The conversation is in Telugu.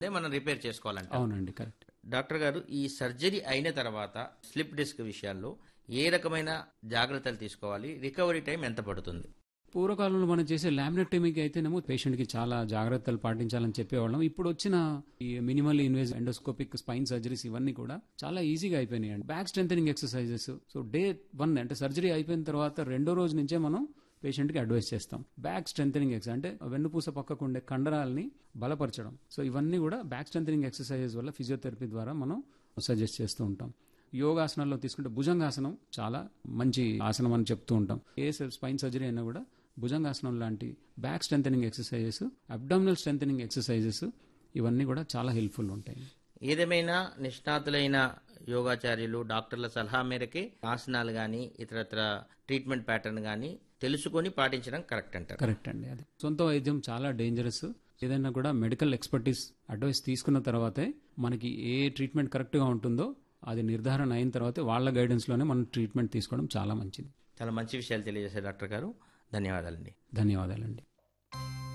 అదే మనం రిపేర్ చేసుకోవాలంట అవునండి కరెక్ట్ డాక్టర్ గారు ఈ సర్జరీ అయిన తర్వాత స్లిప్ డిస్క్ విషయాల్లో ఏ రకమైన జాగ్రత్తలు తీసుకోవాలి రికవరీ టైం ఎంత పడుతుంది పూర్వకాలంలో మనం చేసే లామినెక్టమీకి అయితేనేమో పేషెంట్ కి చాలా జాగ్రత్తలు పాటించాలని చెప్పేవాళ్ళం ఇప్పుడు వచ్చిన ఈ minimal invasive endoscopic spine surgeries ఇవన్నీ కూడా చాలా ఈజీగా అయిపోయినాయి అండి back strengthening exercises so day one అంటే సర్జరీ అయిపోయిన తర్వాత రెండో రోజు నుంచే మనం పేషెంట్ కి అడ్వైస్ చేస్తాం బ్యాక్ స్ట్రెంథనింగ్ ఎక్స్ అంటే వెన్నుపూస పక్కకు ఉండే కండరాలని బలపరచడం సో ఇవన్నీ కూడా బ్యాక్ స్ట్రెంథనింగ్ ఎక్సర్సైజెస్ వల్ల ఫిజియోథెరపీ ద్వారా మనం సజెస్ట్ చేస్తూ ఉంటాం యోగాసనాల్లో తీసుకుంటే భుజంగాసనం చాలా మంచి ఆసనం అని చెప్తూ ఉంటాం ఏ స్పైన్ సర్జరీ అయినా కూడా భుజంగాసనం లాంటి back strengthening exercises abdominal strengthening exercises ఇవన్నీ కూడా చాలా హెల్ప్ఫుల్ ఉంటాయి ఏదేమైనా నిష్ణాతులైన యోగాచార్యులు డాక్టర్ల సలహా మేరకే ఆసనాలు కానీ ఇతరత్ర ట్రీట్మెంట్ ప్యాటర్న్ కానీ తెలుసుకొని పాటించడం కరెక్ట్ అంటారు కరెక్ట్ అండి అది సొంత వైద్యం చాలా డేంజరస్ ఏదైనా కూడా మెడికల్ ఎక్స్పర్టీస్ అడ్వైస్ తీసుకున్న తర్వాతే మనకి ఏ ట్రీట్మెంట్ కరెక్ట్గా ఉంటుందో అది నిర్ధారణ అయిన తర్వాత వాళ్ళ గైడెన్స్లోనే మనం ట్రీట్మెంట్ తీసుకోవడం చాలా మంచిది చాలా మంచి విషయాలు తెలియజేశారు డాక్టర్ గారు ధన్యవాదాలండి ధన్యవాదాలండి